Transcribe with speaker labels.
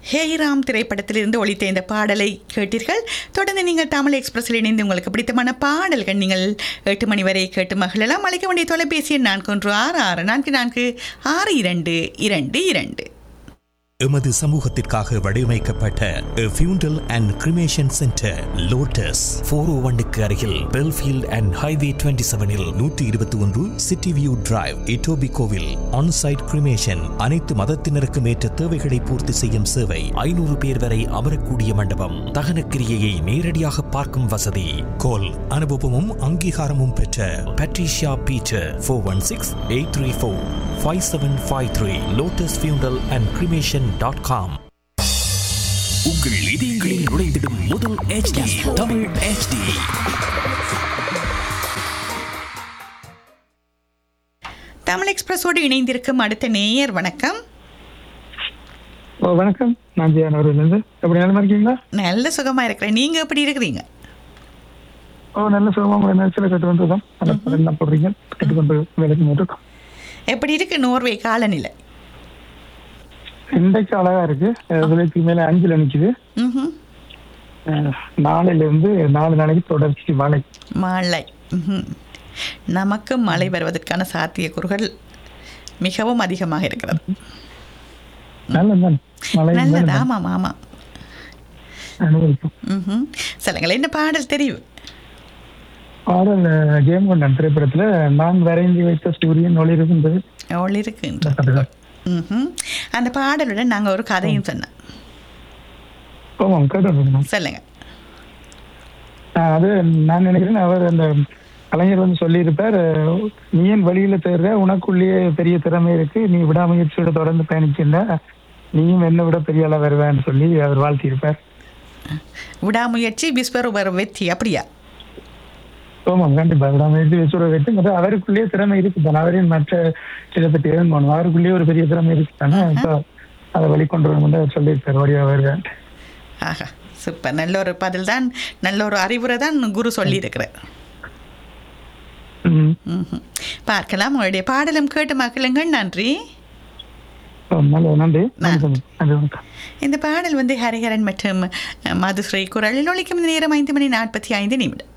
Speaker 1: ஹேராம் திரைப்படத்திலிருந்து ஒளித்த இந்த பாடலை கேட்டீர்கள் தொடர்ந்து நீங்கள் தமிழ் எக்ஸ்பிரஸில் இணைந்து உங்களுக்கு பிடித்தமான பாடல்கள் நீங்கள் எட்டு மணி வரை கேட்டு மகிழலாம் அழைக்க வேண்டிய தொலைபேசி எண் நான்கு ஒன்று ஆறு ஆறு நான்கு நான்கு ஆறு இரண்டு இரண்டு இரண்டு
Speaker 2: எமது சமூகத்திற்காக வடிவமைக்கப்பட்ட funeral and cremation centre Lotus four O ஒன்னுக்கு அருகில் பெல்ஃபீல்ட் அண்ட் ஹைவே டுவெண்ட்டி செவனில் நூற்றி இருபத்தி ஒன்று சிட்டி வியூ டிரைவ் இட்டோபி கோவில் ஆன்சைட் கிரிமேஷன் அனைத்து மதத்தினருக்கும் ஏற்ற தேவைகளை பூர்த்தி செய்யும் சேவை ஐநூறு பேர் வரை அமரக்கூடிய மண்டபம் தகனக்கிரியையை நேரடியாக பார்க்கும் வசதி கோல் அனுபவமும் அங்கீகாரமும் பெற்ற Patricia Beecher four one six eight three four five seven five three Lotus funeral and cremation dot com உங்கள் இதயங்களில் நுழைந்திடும் முதல் HD தமிழ் HD
Speaker 1: தமிழ் எக்ஸ்பிரஸோடு இணைந்திருக்கும் அடுத்த நேயர் வணக்கம்
Speaker 3: ஓ வணக்கம் நான் ஜெயானூர்லேருந்து எப்படி நல்லா இருக்கீங்களா
Speaker 1: நல்ல சுகமாக இருக்கிறேன் நீங்கள் எப்படி இருக்கிறீங்க
Speaker 3: ஓ நல்ல சுகமாக உங்களை நினைச்சல கட்டு வந்துதான் நல்ல படம் என்ன போடுறீங்க கட்டுக்கொண்டு வேலைக்கு இருக்கோம்
Speaker 1: எப்படி இருக்கு நோர்வே காலநிலை
Speaker 3: இன்றைக்கு அழகா இருக்கு விலைக்கு மேல அஞ்சுல நிக்குது
Speaker 1: ம்ஹும்.
Speaker 3: அஹ், நாளையில இருந்து நாலு நாளைக்கு தொடர்ச்சி மழை
Speaker 1: மழை ம்ஹும். நமக்கு மழை வருவதற்கான சாத்தியக்கூறுகள் மிகவும் அதிகமாக இருக்கிறது
Speaker 3: நல்லதான் மழை
Speaker 1: நல்லது
Speaker 3: மேல
Speaker 1: ஆமாம் ஆமாம்
Speaker 3: அனுபவிக்கும்
Speaker 1: ம்ஹும். சொல்லுங்கள் என்ன பாடல் தெரியும்
Speaker 3: பாடல் கேம் கொண்டான் திரைப்படத்துல நான் வரைந்து வைத்த சூரியன் ஒளிருகின்றது
Speaker 1: அவள் இருக்குன்ற ம்ஹும். அந்த பாடலுடன் நாங்கள் ஒரு கதையும் சொன்னோம்
Speaker 3: ஆமாம் கேட்டு
Speaker 1: சொல்லுங்க
Speaker 3: அது நான் நினைக்கிறேன் அவர் அந்த கலைஞர் வந்து சொல்லியிருப்பார் அஹ், நீ ஏன் வழியில தேர்ற உனக்குள்ளேயே பெரிய திறமை இருக்கு நீ விடாமுயற்சியோட தொடர்ந்து பயணிக்கின்ற நீயும் என்னை விட பெரிய ஆளா வருவேன்னு சொல்லி அவர் வாழ்த்தியிருப்பார்
Speaker 1: விடாமுயற்சி விஸ்வரூபர் வெற்றி அப்படியா
Speaker 3: ஆமாம் கண்டிப்பா விடாமுயற்சி விசுவ வெற்றி மற்றும் அவருக்குள்ளேயே திறமை இருக்கு தான் அவரின் மற்ற இதை பற்றி ஏன் போகணும் அவருக்குள்ளேயே ஒரு பெரிய திறமை இருக்கு தானே இப்போ அதை வெளிக்கொண்டு வரணும் அவர் சொல்லியிருப்பார் வழியா வருவேன்
Speaker 1: ஆஹா சூப்பர் நல்ல ஒரு பதில் தான் நல்ல ஒரு அறிவுரை தான் குரு சொல்லியிருக்கிறார்
Speaker 3: ம்
Speaker 1: ம்ஹும். பார்க்கலாம் உங்களுடைய பாடலும் கேட்டு மகிழுங்கள் நன்றி
Speaker 3: நல்ல நன்றி நன்றி நன்றி வணக்கம்
Speaker 1: இந்த பாடல் வந்து ஹரிஹரன் மற்றும் மதுஸ்ரீ குரலில் ஒழிக்கும் நேரம் ஐந்து மணி நாற்பத்தி ஐந்து நிமிடம்